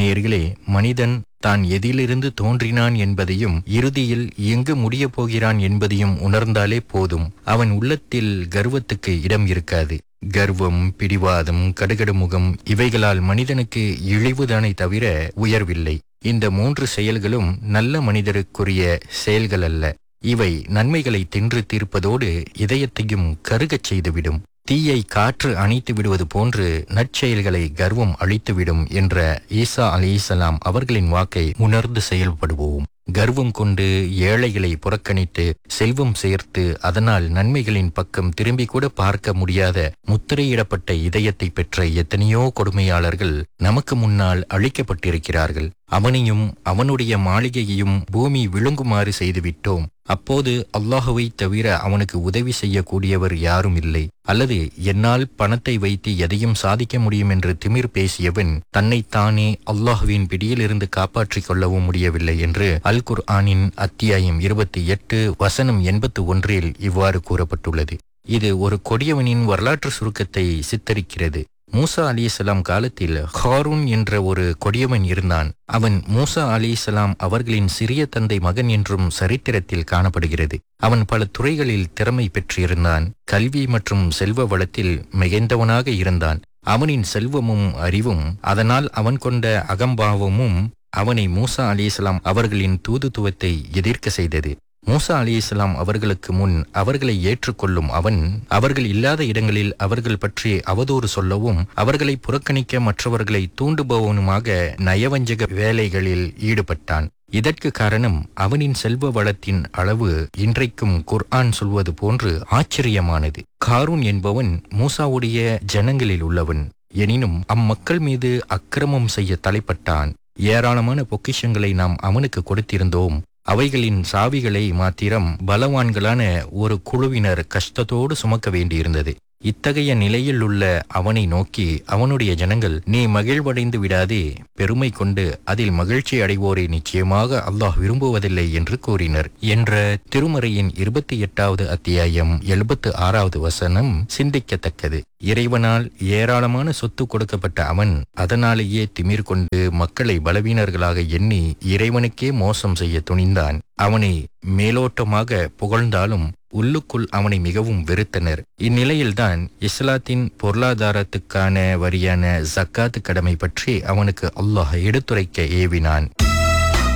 நேர்களே மனிதன் தான் எதிலிருந்து தோன்றினான் என்பதையும் இறுதியில் எங்கு முடியப் போகிறான் என்பதையும் உணர்ந்தாலே போதும் அவன் உள்ளத்தில் கர்வத்துக்கு இடம் இருக்காது கர்வம் பிடிவாதம் கடுகடுமுகம் இவைகளால் மனிதனுக்கு இழிவுதானே தவிர உயர்வில்லை இந்த மூன்று செயல்களும் நல்ல மனிதருக்குரிய செயல்கள் அல்ல இவை நன்மைகளை தின்று தீர்ப்பதோடு இதயத்தையும் கருகச் செய்துவிடும் தீயை காற்று அணைத்து விடுவது போன்று நற்செயல்களை கர்வம் அழித்துவிடும் என்ற ஈசா அலிசலாம் அவர்களின் வாக்கை உணர்ந்து செயல்படுவோம் கர்வம் கொண்டு ஏழைகளை புறக்கணித்து செல்வம் சேர்த்து அதனால் நன்மைகளின் பக்கம் திரும்பி கூட பார்க்க முடியாத முத்திரையிடப்பட்ட இதயத்தை பெற்ற எத்தனையோ கொடுமையாளர்கள் நமக்கு முன்னால் அழிக்கப்பட்டிருக்கிறார்கள் அவனையும் அவனுடைய மாளிகையையும் பூமி விழுங்குமாறு செய்துவிட்டோம் அப்போது அல்லாஹுவை தவிர அவனுக்கு உதவி செய்யக்கூடியவர் யாரும் இல்லை அல்லது என்னால் பணத்தை வைத்து எதையும் சாதிக்க முடியும் என்று திமிர் பேசியவன் தன்னைத்தானே அல்லாஹுவின் பிடியிலிருந்து காப்பாற்றிக் கொள்ளவும் முடியவில்லை என்று அல் குர்ஆனின் அத்தியாயம் இருபத்தி எட்டு வசனம் எண்பத்து ஒன்றில் இவ்வாறு கூறப்பட்டுள்ளது இது ஒரு கொடியவனின் வரலாற்று சுருக்கத்தை சித்தரிக்கிறது மூசா அலிசலாம் காலத்தில் ஹாரூன் என்ற ஒரு கொடியவன் இருந்தான் அவன் மூசா அலிசலாம் அவர்களின் சிறிய தந்தை மகன் என்றும் சரித்திரத்தில் காணப்படுகிறது அவன் பல துறைகளில் திறமை பெற்றிருந்தான் கல்வி மற்றும் செல்வ வளத்தில் மிகைந்தவனாக இருந்தான் அவனின் செல்வமும் அறிவும் அதனால் அவன் கொண்ட அகம்பாவமும் அவனை மூசா அலிஸ்லாம் அவர்களின் தூதுத்துவத்தை எதிர்க்க செய்தது மூசா அலிஸ்லாம் அவர்களுக்கு முன் அவர்களை ஏற்றுக்கொள்ளும் அவன் அவர்கள் இல்லாத இடங்களில் அவர்கள் பற்றி அவதூறு சொல்லவும் அவர்களை புறக்கணிக்க மற்றவர்களை தூண்டுபவனுமாக நயவஞ்சக வேலைகளில் ஈடுபட்டான் இதற்கு காரணம் அவனின் செல்வ வளத்தின் அளவு இன்றைக்கும் குர்ஆன் சொல்வது போன்று ஆச்சரியமானது காரூன் என்பவன் மூசாவுடைய ஜனங்களில் உள்ளவன் எனினும் அம்மக்கள் மீது அக்கிரமம் செய்ய தலைப்பட்டான் ஏராளமான பொக்கிஷங்களை நாம் அவனுக்கு கொடுத்திருந்தோம் அவைகளின் சாவிகளை மாத்திரம் பலவான்களான ஒரு குழுவினர் கஷ்டத்தோடு சுமக்க வேண்டியிருந்தது இத்தகைய நிலையில் உள்ள அவனை நோக்கி அவனுடைய ஜனங்கள் நீ மகிழ்வடைந்து விடாதே பெருமை கொண்டு அதில் மகிழ்ச்சி அடைவோரை நிச்சயமாக அல்லாஹ் விரும்புவதில்லை என்று கூறினர் என்ற திருமறையின் இருபத்தி எட்டாவது அத்தியாயம் எழுபத்து ஆறாவது வசனம் சிந்திக்கத்தக்கது இறைவனால் ஏராளமான சொத்து கொடுக்கப்பட்ட அவன் அதனாலேயே திமிர் கொண்டு மக்களை பலவீனர்களாக எண்ணி இறைவனுக்கே மோசம் செய்ய துணிந்தான் அவனை மேலோட்டமாக புகழ்ந்தாலும் உள்ளுக்குள் அவனை மிகவும் வெறுத்தனர் இந்நிலையில்தான் இஸ்லாத்தின் பொருளாதாரத்துக்கான வரியான ஜக்காத்து கடமை பற்றி அவனுக்கு அல்லாஹ் எடுத்துரைக்க ஏவினான்